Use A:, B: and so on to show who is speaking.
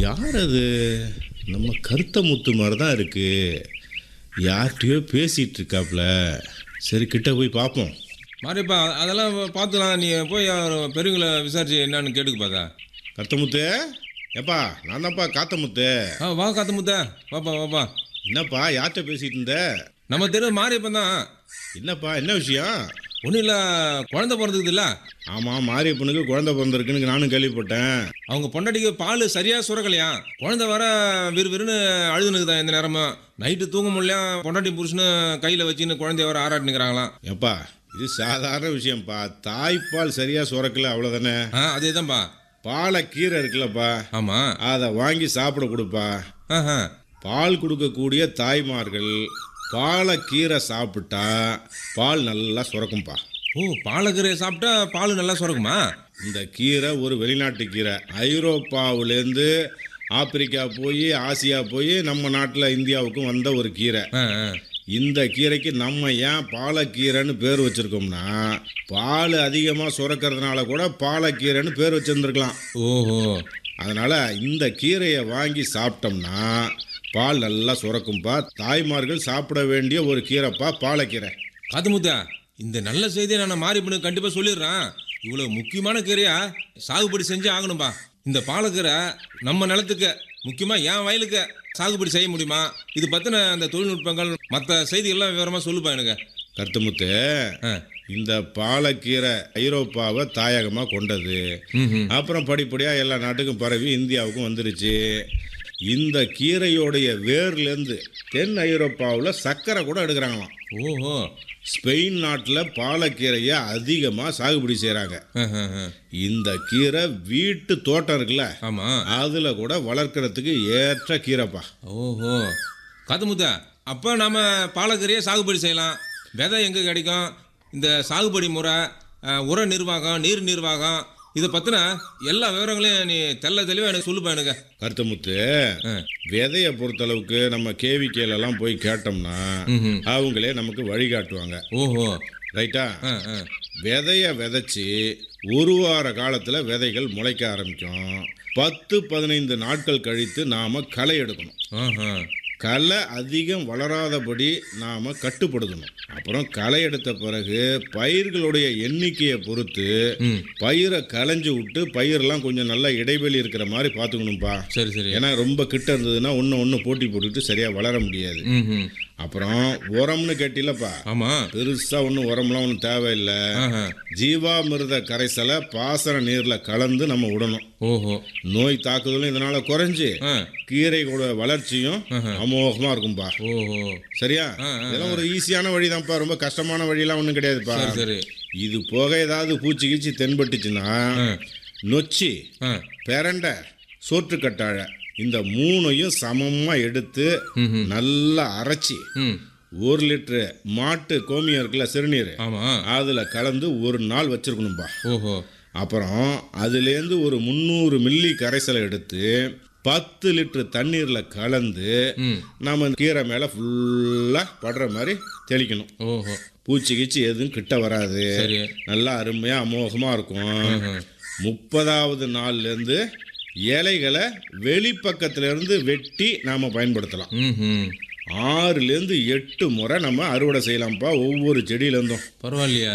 A: யார் அது நம்ம கருத்த முத்து மாதிரி தான் இருக்கு யார்கிட்டயோ பேசிட்டு இருக்காப்ல சரி கிட்ட போய் பார்ப்போம்
B: மாரியப்பா அதெல்லாம் பார்த்துலாம் நீ போய் அவர் பெரியவங்களை விசாரிச்சு என்னன்னு கேட்டுக்கு பார்த்தா
A: கருத்த முத்து ஏப்பா நான் தான்ப்பா காத்த முத்து
B: ஆ வா காத்த முத்த வாப்பா வாப்பா
A: என்னப்பா யார்கிட்ட பேசிட்டு இருந்த
B: நம்ம தெரு மாரியப்பன் தான்
A: என்னப்பா என்ன விஷயம்
B: ஒன்றும் இல்லை குழந்தை பிறந்தது இல்லை
A: ஆமாம் மாரியப்பனுக்கு குழந்தை பிறந்திருக்குன்னு நானும் கேள்விப்பட்டேன்
B: அவங்க பொண்டாட்டிக்கு பால் சரியாக சுரக்கலையா குழந்தை வர விறுவிறுன்னு அழுதுனுக்குதான் இந்த நேரமும் நைட்டு தூங்க முடியல பொண்டாட்டி புருஷனு கையில் வச்சுன்னு குழந்தைய வர ஆராட்டினுக்கிறாங்களாம்
A: ஏப்பா இது சாதாரண விஷயம்ப்பா தாய்ப்பால் சரியாக சுரக்கல அவ்வளோதானே
B: ஆ அதே தான்ப்பா
A: பாலை கீரை இருக்குல்லப்பா
B: ஆமாம்
A: அதை வாங்கி சாப்பிட கொடுப்பா
B: ஆஹா
A: பால் கொடுக்கக்கூடிய தாய்மார்கள் பாலை கீரை சாப்பிட்டா பால் நல்லா சுரக்கும்பா
B: ஓ பாலக்கீரையை சாப்பிட்டா பால் நல்லா சுரக்குமா
A: இந்த கீரை ஒரு வெளிநாட்டு கீரை ஐரோப்பாவிலேருந்து ஆப்பிரிக்கா போய் ஆசியா போய் நம்ம நாட்டில் இந்தியாவுக்கும் வந்த ஒரு கீரை
B: ஆ ஆ
A: இந்த கீரைக்கு நம்ம ஏன் பாலக்கீரைன்னு பேர் வச்சுருக்கோம்னா பால் அதிகமாக சுரக்கிறதுனால கூட பாலக்கீரைன்னு பேர் வச்சுருந்துருக்கலாம்
B: ஓஹோ
A: அதனால் இந்த கீரையை வாங்கி சாப்பிட்டோம்னா பால் நல்லா சுரக்கும்பா தாய்மார்கள் சாப்பிட வேண்டிய ஒரு கீரைப்பா பாலக்கீரை
B: காத்துமுத்தா இந்த நல்ல செய்தியை நான் மாரியப்பனுக்கு கண்டிப்பாக சொல்லிடுறேன் இவ்வளோ முக்கியமான கீரையா சாகுபடி செஞ்சு ஆகணும்பா இந்த பாலக்கீரை நம்ம நிலத்துக்கு முக்கியமாக என் வயலுக்கு சாகுபடி செய்ய முடியுமா இது பற்றின அந்த தொழில்நுட்பங்கள் மற்ற செய்திகள்லாம் விவரமாக சொல்லுப்பா எனக்கு
A: கருத்துமுத்து
B: ஆ
A: இந்த பாலக்கீரை ஐரோப்பாவை தாயகமாக கொண்டது
B: ம்
A: அப்புறம் படிப்படியாக எல்லா நாட்டுக்கும் பரவி இந்தியாவுக்கும் வந்துருச்சு இந்த கீரையோடைய வேர்லேருந்து தென் ஐரோப்பாவில் சர்க்கரை கூட எடுக்கிறாங்களாம்
B: ஓஹோ
A: ஸ்பெயின் நாட்டில் பாலக்கீரையை அதிகமாக சாகுபடி செய்கிறாங்க இந்த கீரை வீட்டு தோட்டம் இருக்குல்ல
B: ஆமாம்
A: அதில் கூட வளர்க்கறதுக்கு ஏற்ற கீரைப்பா
B: ஓஹோ காத்துமுத்தா அப்போ நாம பாலக்கீரையை சாகுபடி செய்யலாம் விதை எங்கே கிடைக்கும் இந்த சாகுபடி முறை அஹ், உர நிர்வாகம் நீர் நிர்வாகம் இதை பற்றின எல்லா விவரங்களையும் நீ தெள்ள தெளிவாக எனக்கு சொல்லுப்பா எனக்கு
A: கருத்தமுத்து
B: ஆ.
A: விதையை பொறுத்தளவுக்கு நம்ம கேவிக்கையிலலாம் போய் கேட்டோம்னா
B: ம்ஹும்.
A: அவங்களே நமக்கு வழிகாட்டுவாங்க
B: ஓஹோ
A: ரைட்டா
B: ஆ ஆ
A: விதைய விதைச்சி ஒரு வார காலத்தில் விதைகள் முளைக்க ஆரம்பிக்கும் பத்து பதினைந்து நாட்கள் கழித்து நாம் களை எடுக்கணும்
B: ஆஹா
A: களை அதிகம் வளராதபடி நாம் கட்டுப்படுத்தணும் அப்புறம் களை எடுத்த பிறகு பயிர்களுடைய எண்ணிக்கையை பொறுத்து
B: ம்
A: பயிரை களைஞ்சு விட்டு பயிரெல்லாம் கொஞ்சம் நல்லா இடைவெளி இருக்கிற மாதிரி பார்த்துக்கணும்ப்பா
B: சரி சரி
A: ஏன்னா ரொம்ப கிட்ட இருந்ததுன்னா ஒன்று ஒன்று போட்டி போட்டுக்கிட்டு சரியாக வளர முடியாது
B: ம் ம்
A: அப்புறம் உரம்னு கேட்டிலப்பா
B: ஆமாம்
A: பெருசாக ஒன்றும் உரம்லாம் ஒன்றும் தேவையில்லை
B: ஆஹா
A: ஜீவாமிர்த கரைசலை பாசன நீரில் கலந்து நம்ம விடணும்
B: ஓஹோ
A: நோய் தாக்குதலும் இதனால் குறைஞ்சி
B: ஆ
A: கீரைகளோட வளர்ச்சியும் அமோகமாக இருக்கும்பா
B: ஓஹோ
A: சரியா
B: ஆ, ஆ,
A: இதெல்லாம் ஒரு ஈஸியான வழிதான்ப்பா ரொம்ப கஷ்டமான வழியெல்லாம் ஒன்றும் கிடையாதுப்பா
B: சரி சரி
A: இது போக ஏதாவது பூச்சி கீச்சி தென்பட்டுச்சுன்னா
B: ஆ
A: நொச்சி
B: ஆ
A: பெரண்டை சோற்றுக்கட்டாழை இந்த மூணையும் சமமாக எடுத்து
B: ம்ஹும்.
A: நல்லா அரைச்சி
B: ம்
A: ஒரு லிட்டரு மாட்டு கோமியம் இருக்குல்ல சிறுநீர்
B: ஆமாம்
A: அதில் கலந்து ஒரு நாள் வச்சிருக்கணும்பா
B: ஓஹோ
A: அப்புறம் அதுலேருந்து ஒரு முந்நூறு மில்லி கரைசலை எடுத்து பத்து லிட்டர் தண்ணீரில் கலந்து
B: ம்
A: நம்ம இந்த கீரை மேலே ஃபுல்லாக படுற மாதிரி தெளிக்கணும்
B: ஓஹோ
A: பூச்சி கீச்சி எதுவும் கிட்ட வராது
B: சரி
A: நல்லா அருமையாக அமோகமாக இருக்கும்
B: ம்ஹும்.
A: முப்பதாவது நாள்லேருந்து இலைகளை வெளிப்பக்கத்துலேருந்து வெட்டி நாம் பயன்படுத்தலாம்
B: ம் ம்
A: ஆறுலேருந்து எட்டு முறை நம்ம அறுவடை செய்யலாம்ப்பா ஒவ்வொரு செடியிலேருந்தும்
B: பரவாயில்லையா